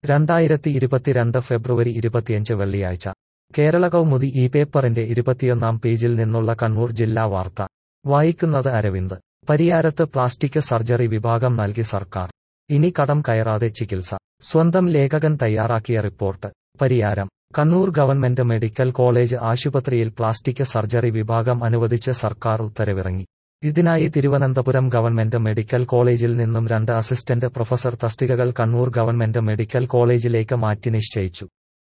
രണ്ടായിരത്തി ഇരുപത്തിരണ്ട് ഫെബ്രുവരി ഇരുപത്തിയഞ്ച് വെള്ളിയാഴ്ച കേരള കൗമുദി ഈ പേപ്പറിന്റെ ഇരുപത്തിയൊന്നാം പേജിൽ നിന്നുള്ള കണ്ണൂർ ജില്ലാ വാർത്ത വായിക്കുന്നത് അരവിന്ദ് പരിയാരത്ത് പ്ലാസ്റ്റിക് സർജറി വിഭാഗം നൽകി സർക്കാർ ഇനി കടം കയറാതെ ചികിത്സ സ്വന്തം ലേഖകൻ തയ്യാറാക്കിയ report Pariyaram Kannur government medical college ആശുപത്രിയിൽ പ്ലാസ്റ്റിക് സർജറി വിഭാഗം അനുവദിച്ച് സർക്കാർ ഉത്തരവിറങ്ങി ഇതിനായി തിരുവനന്തപുരം ഗവൺമെന്റ് മെഡിക്കൽ കോളേജിൽ നിന്നും രണ്ട് അസിസ്റ്റന്റ് പ്രൊഫസർ തസ്തികകൾ കണ്ണൂർ ഗവൺമെന്റ് മെഡിക്കൽ കോളേജിലേക്ക് മാറ്റി നിശ്ചയിച്ചു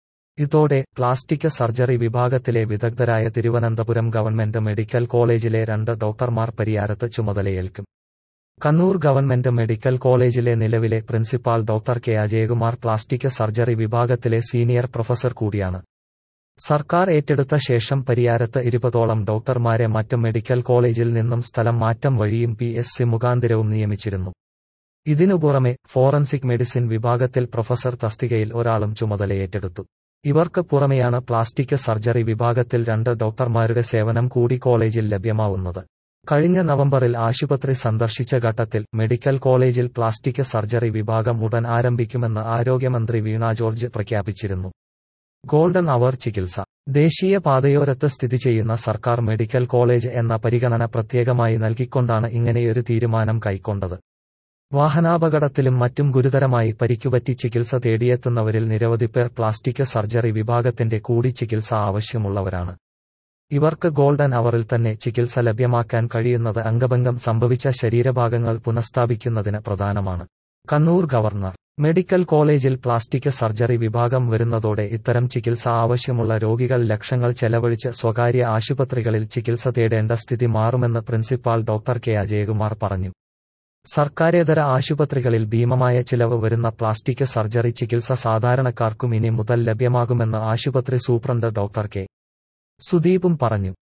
ഇതോടെ പ്ലാസ്റ്റിക് സർജറി വിഭാഗത്തിലെ വിദഗ്ധരായ തിരുവനന്തപുരം ഗവൺമെന്റ് മെഡിക്കൽ കോളേജിലെ രണ്ട് ഡോക്ടർമാർ പരിയാരത്ത് ചുമതലയേൽക്കും കണ്ണൂർ ഗവൺമെന്റ് മെഡിക്കൽ കോളേജിലെ നിലവിലെ principal doctor K Ajayakumar plastic surgery വിഭാഗത്തിലെ സീനിയർ പ്രൊഫസർ കൂടിയാണ് സർക്കാർ ഏറ്റെടുത്ത ശേഷം പരിയാരത്ത് ഇരുപതോളം ഡോക്ടർമാരെ മറ്റ് മെഡിക്കൽ കോളേജിൽ നിന്നും സ്ഥലം മാറ്റം വഴിയും പി എസ് സി മുഖാന്തിരവും നിയമിച്ചിരുന്നു ഇതിനു പുറമെ ഫോറൻസിക് മെഡിസിൻ വിഭാഗത്തിൽ പ്രൊഫസർ തസ്തികയിൽ ഒരാളും ചുമതലയേറ്റെടുത്തു ഇവർക്ക് പുറമെയാണ് പ്ലാസ്റ്റിക് സർജറി വിഭാഗത്തിൽ രണ്ട് ഡോക്ടർമാരുടെ സേവനം കൂടി കോളേജിൽ ലഭ്യമാവുന്നത് കഴിഞ്ഞ നവംബറിൽ ആശുപത്രി സന്ദർശിച്ച ഘട്ടത്തിൽ മെഡിക്കൽ കോളേജിൽ പ്ലാസ്റ്റിക് സർജറി വിഭാഗം ഉടൻ ആരംഭിക്കുമെന്ന് ആരോഗ്യമന്ത്രി വീണ ജോർജ് പ്രഖ്യാപിച്ചിരുന്നു ഗോൾഡൻ അവർ ചികിത്സ ദേശീയ പാതയോരത്ത് സ്ഥിതി ചെയ്യുന്ന സർക്കാർ മെഡിക്കൽ കോളേജ് എന്ന പരിഗണന പ്രത്യേകമായി നൽകിക്കൊണ്ടാണ് ഇങ്ങനെയൊരു തീരുമാനം കൈക്കൊണ്ടത് വാഹനാപകടത്തിലും മറ്റും ഗുരുതരമായി പരിക്കുപറ്റി ചികിത്സ തേടിയെത്തുന്നവരിൽ നിരവധി പേർ പ്ലാസ്റ്റിക് സർജറി വിഭാഗത്തിന്റെ കൂടി ചികിത്സ ആവശ്യമുള്ളവരാണ് ഇവർക്ക് ഗോൾഡൻ അവറിൽ തന്നെ ചികിത്സ ലഭ്യമാക്കാൻ കഴിയുന്നത് അംഗഭംഗം സംഭവിച്ച ശരീരഭാഗങ്ങൾ പുനഃസ്ഥാപിക്കുന്നതിന് പ്രധാനമാണ് കണ്ണൂർ ഗവർണർ മെഡിക്കൽ കോളേജിൽ പ്ലാസ്റ്റിക് സർജറി വിഭാഗം വരുന്നതോടെ ഇത്തരം ചികിത്സ ആവശ്യമുള്ള രോഗികൾ ലക്ഷങ്ങൾ ചെലവഴിച്ച് സ്വകാര്യ ആശുപത്രികളിൽ ചികിത്സ തേടേണ്ട സ്ഥിതി മാറുമെന്ന് പ്രിൻസിപ്പാൾ ഡോക്ടർ കെ അജയകുമാർ പറഞ്ഞു സർക്കാരേതര ആശുപത്രികളിൽ ഭീമമായ ചിലവ് വരുന്ന പ്ലാസ്റ്റിക് സർജറി ചികിത്സ സാധാരണക്കാർക്കും ഇനി മുതൽ ലഭ്യമാകുമെന്ന് ആശുപത്രി സൂപ്രണ്ട് ഡോക്ടർ കെ സുദീപും പറഞ്ഞു